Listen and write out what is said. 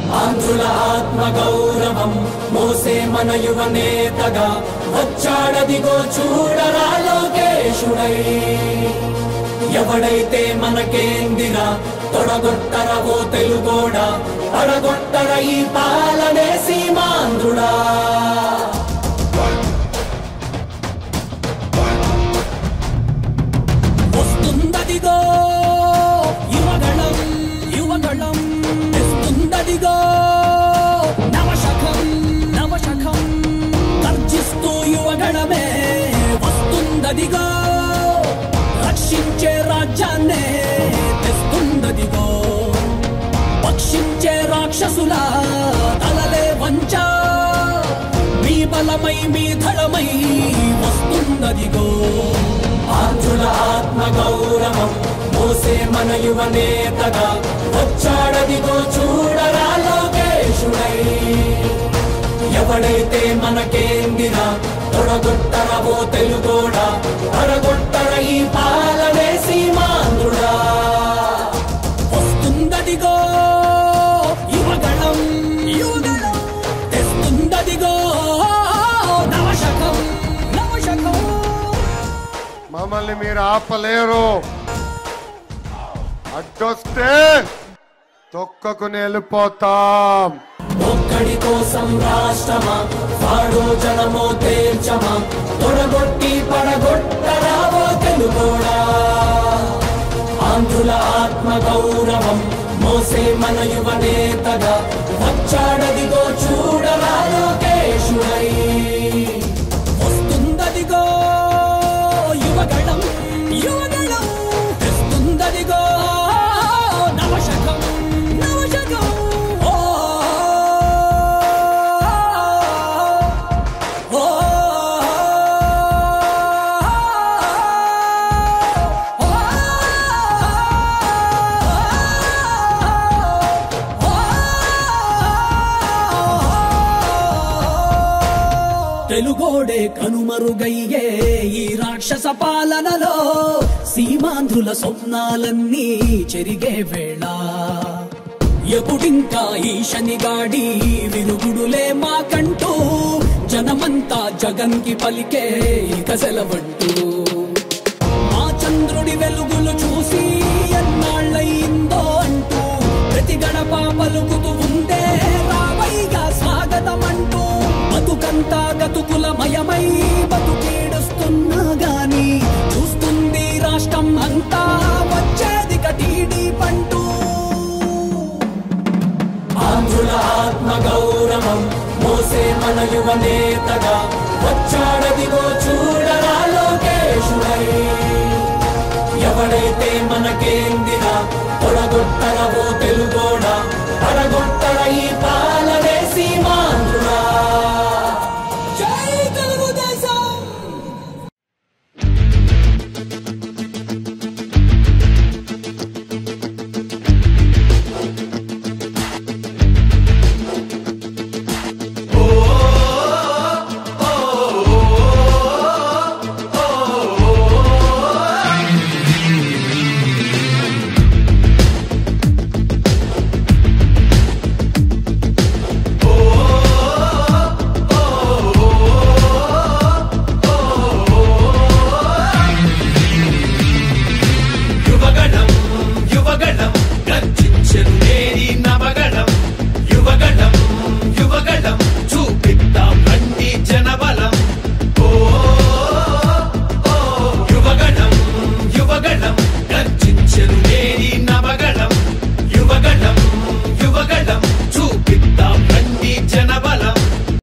ఆంధ్రుల ఆత్మ గౌరవం మోసే మన యువ నేతగా వచ్చాడదిగో చూడరా లోకేశుడై ఎవడైతే మనకేందిరా తొడగొట్టరవో తెలుగోడా పడగొట్టర ఈ పాలనే సీమాంధ్రుడా వస్తుందదిగో యువగళం యువగళం తెస్తుందదిగో నవశకం నవశకం గర్జిస్తూ యువగళమే వస్తుందదిగో రక్షించే రాజ్యాన్నే తెస్తుందదిగో పక్షించే రాక్షసుల తలలే వంచ మీ బలమై మీ ధళమై వస్తుందదిగో ఆంధ్రుల ఆత్మ గౌరవం మోసే మన యువ నేతగా వచ్చాడదిగో చూడరా లోకేశుడై ఎవడైతే మనకేందిరా తొడగొట్టరవో తెలుగోడా తొడగొట్టర ఈ పాలనే సీమాంధ్రుడా వస్తుందదిగో యువగణం యువగణం తెస్తుందదిగో నవశకం నవశకం మమ్మల్ని మీరు ఆపలేరు అడ్డొస్తే తొక్కకుని వెళ్ళిపోతాం ఒక్కడి కోసం రాష్ట్రమా వాడో జనమో తేల్చమా తొడగొట్టి పడగొట్టరావో తెలుగోడా ఆంధ్రుల ఆత్మ గౌరవం మోసే మన యువ నేతగా వచ్చాడదిగో చూడరా లోకేశుడై వస్తుందదిగో యువగణం యువగణం తెస్తుందదిగో నవశకం నవశకం ఓ ఓ తెలుగోడే కనుమరుగయ్యే ఈ రాక్షస పాలనలో సీమాంధ్రుల స్వప్నాలన్నీ చెరిగే వేళ ఎప్పుడింకా ఈ శనిగాడి విరుగుడులే మాకంటూ జనమంతా జగన్కి పలికే ఇక సెలవంటూ మా చంద్రుడి వెలుగులు చూసి ఎన్నాళ్ళయిందో అంటూ ప్రతి గడప పలుకుతూ ఉందే రావయ్యా స్వాగతమంటూ బతుకంతా గతుకుల మయమై బతుకీడుస్తున్నా గాని చూస్తుంది రాష్ట్రం అంతా వచ్చేది కటీడీ పంటూ ఆంధ్రుల ఆత్మ గౌరవం మోసే మన యువ నేతగా వచ్చాడదిగో చూడరా లోకేశుడై ఎవడైతే మనకేందిరా తొడగొట్టరవో తెలుగోడ